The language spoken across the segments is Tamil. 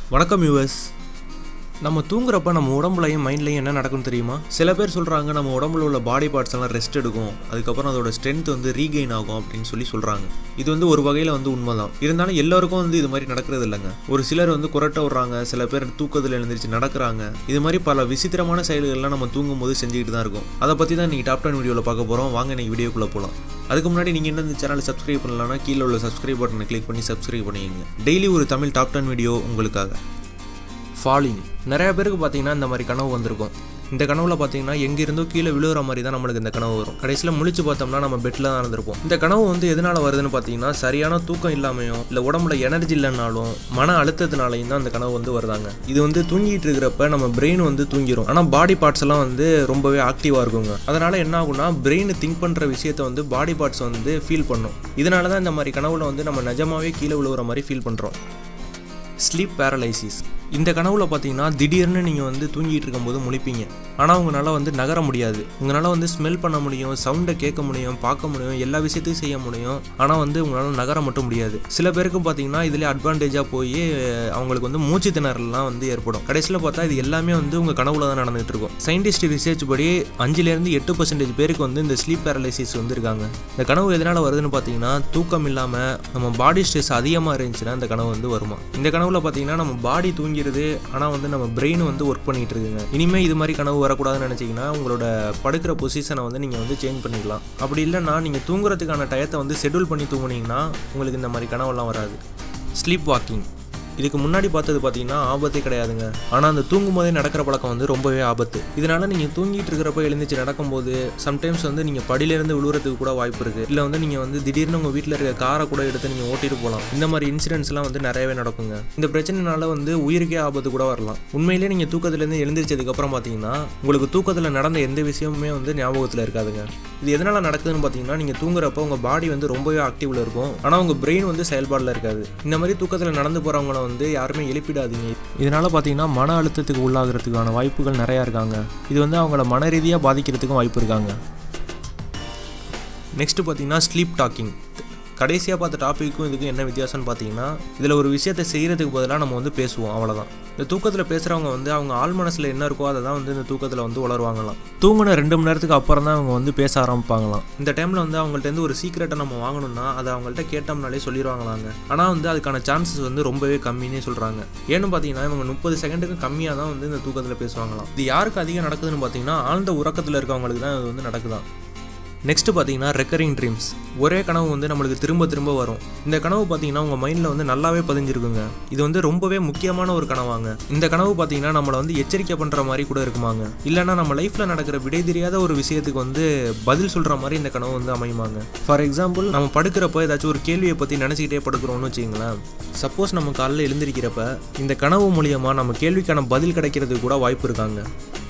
வணக்கம் யூஎஸ் நம்ம தூங்குறப்ப நம்ம உடம்புலையும் மைண்ட்லையும் என்ன நடக்கும் தெரியுமா சில பேர் சொல்கிறாங்க நம்ம உடம்புல உள்ள பாடி பார்ட்ஸ் எல்லாம் ரெஸ்ட் எடுக்கும் அதுக்கப்புறம் அதோட ஸ்ட்ரென்த் வந்து ரீகெயின் ஆகும் அப்படின்னு சொல்லி சொல்கிறாங்க இது வந்து ஒரு வகையில் வந்து உண்மைதான் இருந்தாலும் எல்லாருக்கும் வந்து இது மாதிரி நடக்கிறது இல்லைங்க ஒரு சிலர் வந்து குரட்ட விடுறாங்க சில பேர் தூக்கத்தில் எழுந்திரிச்சு நடக்கிறாங்க இது மாதிரி பல விசித்திரமான செயல்கள்லாம் நம்ம தூங்கும்போது செஞ்சுக்கிட்டு தான் இருக்கும் அதை பற்றி தான் நீங்கள் டாப் டென் வீடியோவில் பார்க்க போகிறோம் வாங்க இன்னைக்கு வீடியோக்குள்ளே போகலாம் அதுக்கு முன்னாடி நீங்கள் என்ன இந்த சேனலை சப்ஸ்கிரைப் பண்ணலன்னா கீழே உள்ள சப்ஸ்கிரைப் பட்டனை கிளிக் பண்ணி சப்ஸ்கிரைப் பண்ணிக்கங்க டெய்லி ஒரு தமிழ் டாப் டென் வீடியோ உங்களுக்காக ஃபாலிங் நிறைய பேருக்கு பார்த்தீங்கன்னா இந்த மாதிரி கனவு வந்திருக்கும் இந்த கனவுல பார்த்தீங்கன்னா எங்கிருந்தோ கீழே விழுகிற மாதிரி தான் நம்மளுக்கு இந்த கனவு வரும் கடைசியில் முழிச்சு பார்த்தோம்னா நம்ம பெட்டில் தான் இருந்திருப்போம் இந்த கனவு வந்து எதனால வருதுன்னு பார்த்தீங்கன்னா சரியான தூக்கம் இல்லாமையும் இல்லை உடம்புல எனர்ஜி இல்லைனாலும் மன அழுத்தத்தினாலையும் தான் இந்த கனவு வந்து வருதாங்க இது வந்து தூங்கிட்டு இருக்கிறப்ப நம்ம பிரெயின் வந்து தூங்கிரும் ஆனால் பாடி பார்ட்ஸ் எல்லாம் வந்து ரொம்பவே ஆக்டிவாக இருக்குங்க அதனால என்ன ஆகும்னா பிரெயின் திங்க் பண்ணுற விஷயத்த வந்து பாடி பார்ட்ஸ் வந்து ஃபீல் பண்ணும் இதனால தான் இந்த மாதிரி கனவுல வந்து நம்ம நிஜமாவே கீழே விழுகிற மாதிரி ஃபீல் பண்ணுறோம் ஸ்லீப் பேரலைசிஸ் இந்த கனவுல பார்த்தீங்கன்னா திடீர்னு நீங்கள் வந்து தூங்கிட்டு இருக்கும்போது முழிப்பீங்க ஆனால் உங்களால் வந்து நகர முடியாது உங்களால் வந்து ஸ்மெல் பண்ண முடியும் சவுண்டை கேட்க முடியும் பார்க்க முடியும் எல்லா விஷயத்தையும் செய்ய முடியும் ஆனால் வந்து உங்களால் நகர மட்டும் முடியாது சில பேருக்கு பார்த்தீங்கன்னா இதில் அட்வான்டேஜாக போய் அவங்களுக்கு வந்து மூச்சு திணறலாம் வந்து ஏற்படும் கடைசியில் பார்த்தா இது எல்லாமே வந்து உங்கள் கனவுல தான் நடந்துகிட்டு இருக்கும் சயின்டிஸ்ட் ரிசர்ச் படி அஞ்சுலேருந்து எட்டு பர்சன்டேஜ் பேருக்கு வந்து இந்த ஸ்லீப் பேரலைசிஸ் வந்து இருக்காங்க இந்த கனவு எதனால் வருதுன்னு பார்த்தீங்கன்னா தூக்கம் இல்லாமல் நம்ம பாடி ஸ்ட்ரெஸ் அதிகமாக இருந்துச்சுன்னா இந்த கனவு வந்து வருமா இந்த கனவுல பார்த்தீங்கன்னா நம்ம பாடி தூங்கிடுது ஆனால் வந்து நம்ம பிரெயின் வந்து ஒர்க் பண்ணிட்டு இருக்குங்க இனிமேல் இது மாதிரி கனவு வரக்கூடாதுன்னு நினச்சிங்கன்னா உங்களோட படுக்கிற பொசிஷனை வந்து நீங்கள் வந்து சேஞ்ச் பண்ணிக்கலாம் அப்படி இல்லைன்னா நீங்கள் தூங்குறதுக்கான டயத்தை வந்து ஷெட்யூல் பண்ணி தூங்குனீங்கன்னா உங்களுக்கு இந்த மாதிரி கனவெல்லாம் வராது ஸ்லீப் வாக்கிங் இதுக்கு முன்னாடி பார்த்தது பார்த்தீங்கன்னா ஆபத்தே கிடையாதுங்க ஆனால் அந்த தூங்கும் போதே நடக்கிற பழக்கம் வந்து ரொம்பவே ஆபத்து இதனால நீங்கள் தூங்கிட்டு இருக்கிறப்ப எழுந்திரிச்சு நடக்கும்போது சம்டைம்ஸ் வந்து நீங்கள் படியிலேருந்து விழுறதுக்கு கூட வாய்ப்பு இருக்குது இல்லை வந்து நீங்கள் வந்து திடீர்னு உங்கள் வீட்டில் இருக்க காரை கூட எடுத்து நீங்கள் ஓட்டிட்டு போகலாம் இந்த மாதிரி இன்சிடென்ட்ஸ்லாம் வந்து நிறையவே நடக்குங்க இந்த பிரச்சனைனால வந்து உயிருக்கே ஆபத்து கூட வரலாம் உண்மையிலேயே நீங்கள் தூக்கத்துலேருந்து எழுந்திரிச்சதுக்கப்புறம் பார்த்தீங்கன்னா உங்களுக்கு தூக்கத்தில் நடந்த எந்த விஷயமுமே வந்து ஞாபகத்தில் இருக்காதுங்க இது எதனால் நடக்குதுன்னு பார்த்தீங்கன்னா நீங்கள் தூங்குறப்ப உங்கள் பாடி வந்து ரொம்பவே ஆக்டிவில் இருக்கும் ஆனால் உங்கள் பிரெயின் வந்து செயல்பாடில் இருக்காது இந்த மாதிரி தூக்கத்தில் நடந்து போகிறவங்கள வந்து யாருமே எழுப்பிடாதீங்க இதனால் பார்த்தீங்கன்னா மன அழுத்தத்துக்கு உள்ளாகிறதுக்கான வாய்ப்புகள் நிறையா இருக்காங்க இது வந்து அவங்கள மன ரீதியாக பாதிக்கிறதுக்கும் வாய்ப்பு இருக்காங்க நெக்ஸ்ட்டு பார்த்தீங்கன்னா ஸ்லீப் டாக்கிங் கடைசியாக பார்த்த டாப்பிக்கும் இதுக்கும் என்ன வித்தியாசம்னு பார்த்தீங்கன்னா இதில் ஒரு விஷயத்தை செய்கிறதுக்கு பதிலாக நம்ம வந்து பேசுவோம் அவ்வளோதான் இந்த தூக்கத்தில் பேசுகிறவங்க வந்து அவங்க ஆள் மனசில் என்ன இருக்கோ அதை தான் வந்து இந்த தூக்கத்தில் வந்து வளருவாங்களாம் தூங்கின ரெண்டு மணி நேரத்துக்கு அப்புறம் தான் அவங்க வந்து பேச ஆரம்பிப்பாங்களாம் இந்த டைமில் வந்து அவங்கள்ட்ட ஒரு சீக்கிரட்டை நம்ம வாங்கணும்னா அதை அவங்கள்ட்ட கேட்டோம்னாலே சொல்லிடுவாங்களாங்க ஆனால் வந்து அதுக்கான சான்சஸ் வந்து ரொம்பவே கம்மின்னே சொல்கிறாங்க ஏன்னு பார்த்தீங்கன்னா இவங்க முப்பது செகண்டுக்கு கம்மியாக தான் வந்து இந்த தூக்கத்தில் பேசுவாங்களாம் இது யாருக்கு அதிகம் நடக்குதுன்னு பார்த்தீங்கன்னா ஆழ்ந்த உறக்கத்தில் இருக்கவங்களுக்கு தான் இது வந்து நடக்குதான் நெக்ஸ்ட்டு பார்த்தீங்கன்னா ரெக்கரிங் ட்ரீம்ஸ் ஒரே கனவு வந்து நம்மளுக்கு திரும்ப திரும்ப வரும் இந்த கனவு பார்த்தீங்கன்னா உங்கள் மைண்டில் வந்து நல்லாவே பதிஞ்சிருக்குங்க இது வந்து ரொம்பவே முக்கியமான ஒரு கனவாங்க இந்த கனவு பார்த்தீங்கன்னா நம்மளை வந்து எச்சரிக்கை பண்ணுற மாதிரி கூட இருக்குமாங்க இல்லைனா நம்ம லைஃப்பில் நடக்கிற விடை தெரியாத ஒரு விஷயத்துக்கு வந்து பதில் சொல்கிற மாதிரி இந்த கனவு வந்து அமையுமாங்க ஃபார் எக்ஸாம்பிள் நம்ம படுக்கிறப்ப ஏதாச்சும் ஒரு கேள்வியை பற்றி நினச்சிக்கிட்டே படுக்கிறோம்னு வச்சுங்களேன் சப்போஸ் நம்ம காலையில் எழுந்திருக்கிறப்ப இந்த கனவு மூலியமாக நம்ம கேள்விக்கான பதில் கிடைக்கிறதுக்கு கூட வாய்ப்பு இருக்காங்க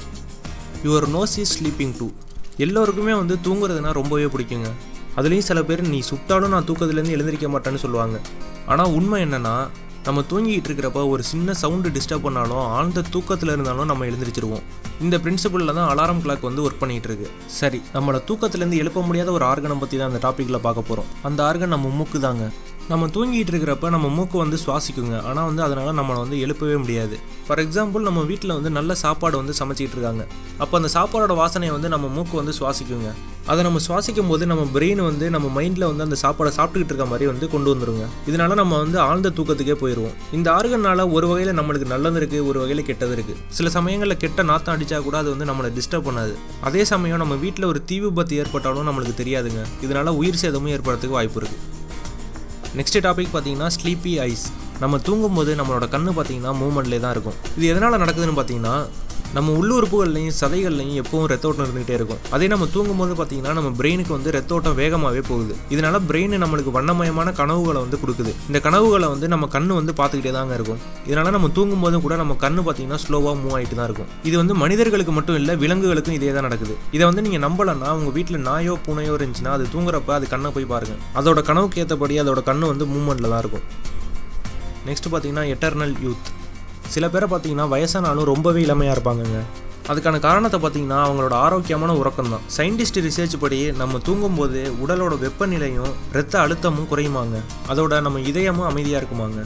your nose is sleeping too எல்லோருக்குமே வந்து தூங்குறதுனா ரொம்பவே பிடிக்குங்க அதுலேயும் சில பேர் நீ சுட்டாலும் நான் தூக்கத்துலேருந்து எழுந்திரிக்க மாட்டேன்னு சொல்லுவாங்க ஆனால் உண்மை என்னென்னா நம்ம தூங்கிட்டு இருக்கிறப்ப ஒரு சின்ன சவுண்டு டிஸ்டர்ப் பண்ணாலும் ஆழ்ந்த தூக்கத்தில் இருந்தாலும் நம்ம எழுந்திரிச்சிருவோம் இந்த பிரின்சிபலில் தான் அலாரம் கிளாக் வந்து ஒர்க் பண்ணிகிட்டு இருக்கு சரி நம்மளை தூக்கத்துலேருந்து எழுப்ப முடியாத ஒரு ஆர்கனை பற்றி தான் அந்த டாப்பிக்கில் பார்க்க போகிறோம் அந்த ஆர்கன் நம்ம மூக்கு தாங்க நம்ம தூங்கிட்டு இருக்கிறப்ப நம்ம மூக்கு வந்து சுவாசிக்குங்க ஆனால் வந்து அதனால் நம்மளை வந்து எழுப்பவே முடியாது ஃபார் எக்ஸாம்பிள் நம்ம வீட்டில் வந்து நல்ல சாப்பாடு வந்து சமைச்சிட்டு இருக்காங்க அப்போ அந்த சாப்பாடோட வாசனையை வந்து நம்ம மூக்கு வந்து சுவாசிக்குங்க அதை நம்ம சுவாசிக்கும் போது நம்ம பிரெயின் வந்து நம்ம மைண்டில் வந்து அந்த சாப்பாடை சாப்பிட்டுக்கிட்டு இருக்க மாதிரி வந்து கொண்டு வந்துருங்க இதனால நம்ம வந்து ஆழ்ந்த தூக்கத்துக்கே போயிடுவோம் இந்த ஆர்கனால ஒரு வகையில் நம்மளுக்கு நல்லது இருக்குது ஒரு வகையில் கெட்டது இருக்குது சில சமயங்களில் கெட்ட நாத்தம் அடித்தா கூட அது வந்து நம்மளை டிஸ்டர்ப் பண்ணாது அதே சமயம் நம்ம வீட்டில் ஒரு தீ விபத்து ஏற்பட்டாலும் நம்மளுக்கு தெரியாதுங்க இதனால உயிர் சேதமும் ஏற்படுறதுக்கு வாய்ப்பு இருக்குது நெக்ஸ்ட் டாபிக் பார்த்தீங்கன்னா ஸ்லீப்பி ஐஸ் நம்ம தூங்கும்போது நம்மளோட கண்ணு பார்த்தீங்கன்னா மூவ்மெண்ட்லேயே தான் இருக்கும் இது எதனால் நடக்குதுன்னு பார்த்தீங்கன்னா நம்ம உள்ளுறுப்புகள்லையும் சதைகள்லையும் எப்பவும் ரத்த ஓட்டம் இருந்துகிட்டே இருக்கும் அதே நம்ம தூங்கும்போது பார்த்தீங்கன்னா நம்ம பிரெயினுக்கு வந்து ரத்த ஓட்டம் வேகமாகவே போகுது இதனால பிரெயின் நம்மளுக்கு வண்ணமயமான கனவுகளை வந்து கொடுக்குது இந்த கனவுகளை வந்து நம்ம கண்ணு வந்து பார்த்துக்கிட்டே தாங்க இருக்கும் இதனால நம்ம தூங்கும்போது கூட நம்ம கண்ணு பார்த்தீங்கன்னா ஸ்லோவாக மூவ் ஆகிட்டு தான் இருக்கும் இது வந்து மனிதர்களுக்கு மட்டும் இல்லை விலங்குகளுக்கும் இதே தான் நடக்குது இதை வந்து நீங்கள் நம்பலன்னா உங்கள் வீட்டில் நாயோ பூனையோ இருந்துச்சுன்னா அது தூங்குறப்ப அது கண்ணை போய் பாருங்க அதோட கனவுக்கு ஏற்றபடி அதோட கண்ணு வந்து மூவ்மெண்ட்டில் தான் இருக்கும் நெக்ஸ்ட் பார்த்தீங்கன்னா எட்டர்னல் யூத் சில பேரை பார்த்தீங்கன்னா வயசானாலும் ரொம்பவே இளமையாக இருப்பாங்கங்க அதுக்கான காரணத்தை பார்த்தீங்கன்னா அவங்களோட ஆரோக்கியமான உறக்கம் தான் சயின்டிஸ்ட் ரிசர்ச் படி நம்ம தூங்கும்போது உடலோட வெப்பநிலையும் இரத்த அழுத்தமும் குறையுமாங்க அதோட நம்ம இதயமும் அமைதியாக இருக்குமாங்க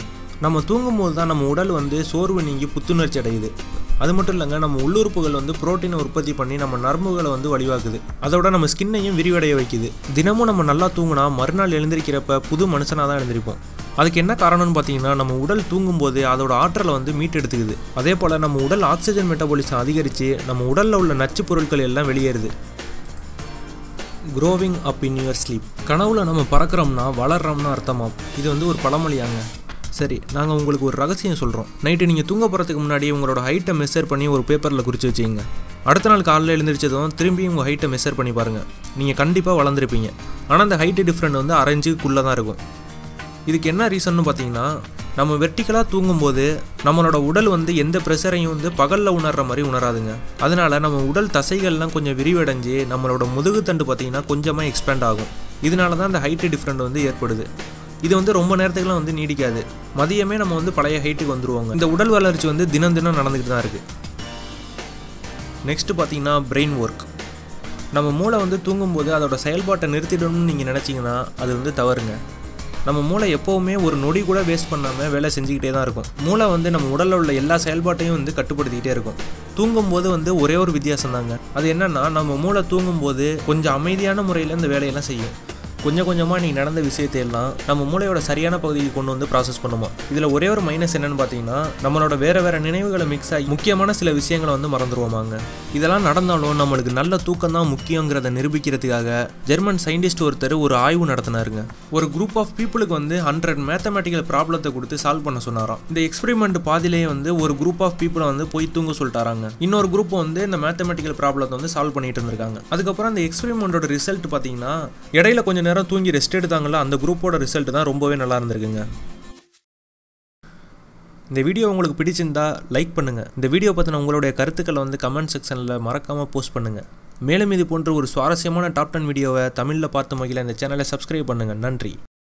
நம்ம தூங்கும்போது தான் நம்ம உடல் வந்து சோர்வு நீங்கி புத்துணர்ச்சி அடையுது அது மட்டும் இல்லைங்க நம்ம உள்ளுறுப்புகள் வந்து புரோட்டீனை உற்பத்தி பண்ணி நம்ம நரம்புகளை வந்து வழிவாக்குது அதோட நம்ம ஸ்கின்னையும் விரிவடைய வைக்குது தினமும் நம்ம நல்லா தூங்கினா மறுநாள் எழுந்திருக்கிறப்ப புது மனுஷனாக தான் எழுந்திருப்போம் அதுக்கு என்ன காரணம்னு பார்த்தீங்கன்னா நம்ம உடல் தூங்கும்போது அதோட ஆற்றலை வந்து மீட்டெடுத்துக்குது அதே போல் நம்ம உடல் ஆக்சிஜன் மெட்டபாலிசம் அதிகரித்து நம்ம உடலில் உள்ள நச்சு பொருட்கள் எல்லாம் வெளியேறுது growing up in your sleep கனவுல நம்ம பறக்கிறோம்னா வளர்றோம்னு அர்த்தமாம் இது வந்து ஒரு பழமொழியாங்க சரி நாங்கள் உங்களுக்கு ஒரு ரகசியம் சொல்கிறோம் நைட்டு நீங்கள் தூங்க போகிறதுக்கு முன்னாடி உங்களோட ஹைட்டை மெஷர் பண்ணி ஒரு பேப்பரில் குறித்து வச்சுங்க அடுத்த நாள் காலையில் எழுந்திரிச்சதும் திரும்பி உங்கள் ஹைட்டை மெஷர் பண்ணி பாருங்கள் நீங்கள் கண்டிப்பாக வளர்ந்துருப்பீங்க ஆனால் அந்த ஹைட்டு டிஃப்ரெண்ட் வந்து அரைஞ்சுக்குள்ளே தான் இருக்கும் இதுக்கு என்ன ரீசன்னு பார்த்தீங்கன்னா நம்ம வெர்டிக்கலாக தூங்கும்போது நம்மளோட உடல் வந்து எந்த ப்ரெஷரையும் வந்து பகலில் உணர்ற மாதிரி உணராதுங்க அதனால நம்ம உடல் தசைகள்லாம் கொஞ்சம் விரிவடைஞ்சு நம்மளோட முதுகுத்தண்டு பார்த்தீங்கன்னா கொஞ்சமாக எக்ஸ்பேண்ட் ஆகும் இதனால தான் அந்த ஹைட்டு டிஃப்ரெண்ட் வந்து ஏற்படுது இது வந்து ரொம்ப நேரத்துக்குலாம் வந்து நீடிக்காது மதியமே நம்ம வந்து பழைய ஹைட்டுக்கு வந்துருவாங்க இந்த உடல் வளர்ச்சி வந்து தினம் தினம் நடந்துக்கிட்டு தான் இருக்குது நெக்ஸ்ட்டு பார்த்தீங்கன்னா பிரெயின் ஒர்க் நம்ம மூளை வந்து தூங்கும்போது அதோட செயல்பாட்டை நிறுத்திடணும்னு நீங்கள் நினச்சிங்கன்னா அது வந்து தவறுங்க நம்ம மூளை எப்போவுமே ஒரு நொடி கூட வேஸ்ட் பண்ணாமல் வேலை செஞ்சுக்கிட்டே தான் இருக்கும் மூளை வந்து நம்ம உடலில் உள்ள எல்லா செயல்பாட்டையும் வந்து கட்டுப்படுத்திக்கிட்டே இருக்கும் தூங்கும்போது வந்து ஒரே ஒரு வித்தியாசம் தாங்க அது என்னென்னா நம்ம மூளை தூங்கும்போது கொஞ்சம் அமைதியான முறையில் இந்த வேலையெல்லாம் செய்யும் கொஞ்சம் கொஞ்சமாக நீங்கள் நடந்த விஷயத்தை எல்லாம் நம்ம மூளையோட சரியான பகுதிக்கு கொண்டு வந்து ப்ராசஸ் பண்ணுமா இதில் ஒரே ஒரு மைனஸ் என்னன்னு பார்த்தீங்கன்னா நம்மளோட வேறு வேறு நினைவுகளை மிக்ஸ் ஆகி முக்கியமான சில விஷயங்களை வந்து மறந்துடுவோமாங்க இதெல்லாம் நடந்தாலும் நம்மளுக்கு நல்ல தூக்கம் தான் முக்கியங்கிறத நிரூபிக்கிறதுக்காக ஜெர்மன் சயின்டிஸ்ட் ஒருத்தர் ஒரு ஆய்வு நடத்தினாருங்க ஒரு குரூப் ஆஃப் பீப்புளுக்கு வந்து ஹண்ட்ரட் மேத்தமெட்டிக்கல் ப்ராப்ளத்தை கொடுத்து சால்வ் பண்ண சொன்னாராம் இந்த எக்ஸ்பெரிமெண்ட் பாதிலேயே வந்து ஒரு குரூப் ஆஃப் பீப்புளை வந்து போய் தூங்க சொல்லிட்டாராங்க இன்னொரு குரூப் வந்து இந்த மேத்தமெட்டிக்கல் ப்ராப்ளத்தை வந்து சால்வ் பண்ணிட்டு இருந்திருக்காங்க அதுக்கப்புறம் அந்த எக்ஸ்பெரிமெண்ட்டோட ரிசல்ட் பார்த்தீங்கன்னா இடையில கொஞ்சம் நேரம் தூங்கி ரெஸ்ட் எடுத்தாங்களா அந்த குரூப்போட ரிசல்ட் தான் ரொம்பவே நல்லா இருந்திருக்குங்க இந்த வீடியோ உங்களுக்கு பிடிச்சிருந்தா லைக் பண்ணுங்கள் இந்த வீடியோ பற்றின உங்களுடைய கருத்துக்களை வந்து கமெண்ட் செக்ஷனில் மறக்காமல் போஸ்ட் பண்ணுங்கள் மேலும் இது போன்ற ஒரு சுவாரஸ்யமான டாப் டென் வீடியோவை தமிழில் பார்த்து மகிழ இந்த சேனலை சப்ஸ்கிரைப் பண்ணுங்கள் நன்றி